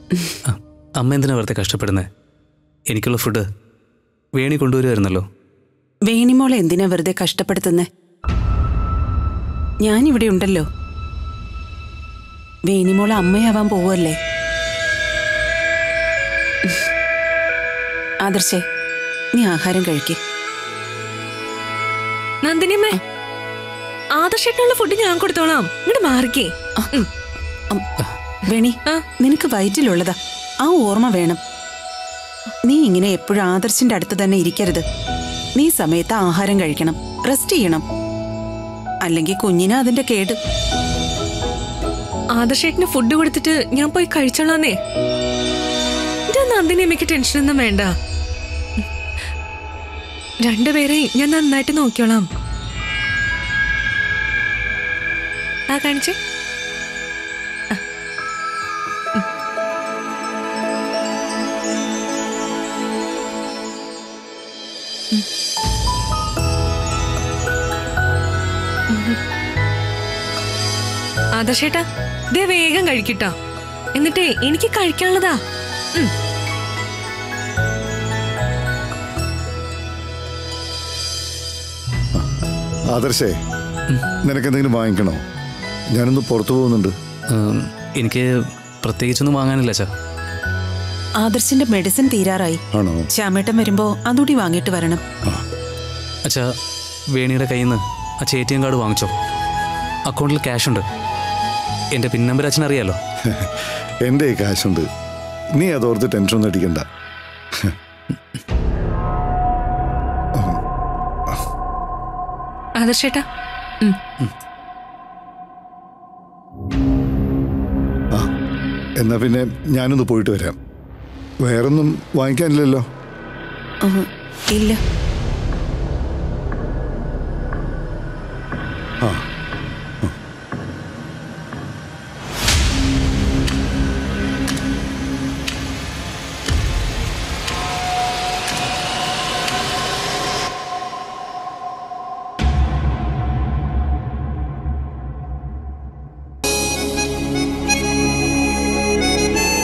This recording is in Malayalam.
ആ, അമ്മ എന്തിനാ വെറുതെ കഷ്ടപ്പെടുന്നത് എനിക്കുള്ള ഫുഡ് വേണി കൊണ്ടുവരുമായിരുന്നല്ലോ വേണിമോളെ എന്തിനാ വെറുതെ കഷ്ടപ്പെടുത്തുന്നേ ഞാനിവിടെ ഉണ്ടല്ലോ വേണിമോളെ അമ്മയാവാൻ പോവല്ലേ ആദർശേ നീ ആഹാരം കഴിക്കേ നന്ദിനിയമ്മേ ആദർശേട്ടനുള്ള ഫുഡ് ഞാൻ കൊടുത്തോളാം ഇങ്ങോട്ട് മാറിക്കേ ഉം. വേണി ആ. നിനക്ക് വയറ്റിലുള്ളതാ ആ ഓർമ്മ വേണം നീ ഇങ്ങനെ എപ്പോഴും ആദർശിന്റെ അടുത്ത് തന്നെ ഇരിക്കരുത് നീ സമയത്ത് ആഹാരം കഴിക്കണം റെസ്റ്റ് ചെയ്യണം അല്ലെങ്കിൽ കുഞ്ഞിന് അതിന്റെ കേട് ആദർശേട്ടന് ഫുഡ് കൊടുത്തിട്ട് ഞാൻ പോയി കഴിച്ചോളാന്നേ എന്റെ നന്ദിനിയമ്മയ്ക്ക് ടെൻഷനൊന്നും വേണ്ട രണ്ടുപേരെയും ഞാൻ നന്നായിട്ട് നോക്കിയോളാം ആ കാണിച്ചേ ആ. ഉം. ഉം. ഉം. ആദർശേട്ടാ ദേ വേഗം കഴിക്കട്ടോ എന്നിട്ടേ എനിക്ക് കഴിക്കാനുള്ളതാ ഉം. ആദർശേ നിനക്ക് എന്തെങ്കിലും വാങ്ങിക്കണോ ഞാനൊന്ന് പുറത്തു പോകുന്നുണ്ട് ഉം, എനിക്ക് പ്രത്യേകിച്ചൊന്നും വാങ്ങാനില്ല അച്ഛാ ആദർശിന്റെ മെഡിസിൻ തീരാറായി ആണോ ശ്യാമേട്ടൻ വരുമ്പോ അതുകൂടി വാങ്ങിയിട്ട് വരണം അച്ഛാ വേണിയുടെ കയ്യിൽ നിന്ന് അച്ഛൻ എ ടി എം കാർഡ് വാങ്ങിച്ചോ അക്കൗണ്ടിൽ ക്യാഷ് ഉണ്ട് എൻ്റെ പിൻ നമ്പർ അച്ഛൻ അറിയാലോ എൻ്റെ ഈ കാശുണ്ട് നീ അതോർത്ത് ടെൻഷൻ ഒന്നും അടിക്കണ്ട ആദർശേട്ടാ ഉം. ആ എന്നാ പിന്നെ ഞാനൊന്ന് പോയിട്ട് വരാം വേറൊന്നും വാങ്ങിക്കാനില്ലല്ലോ ഉം, ഇല്ല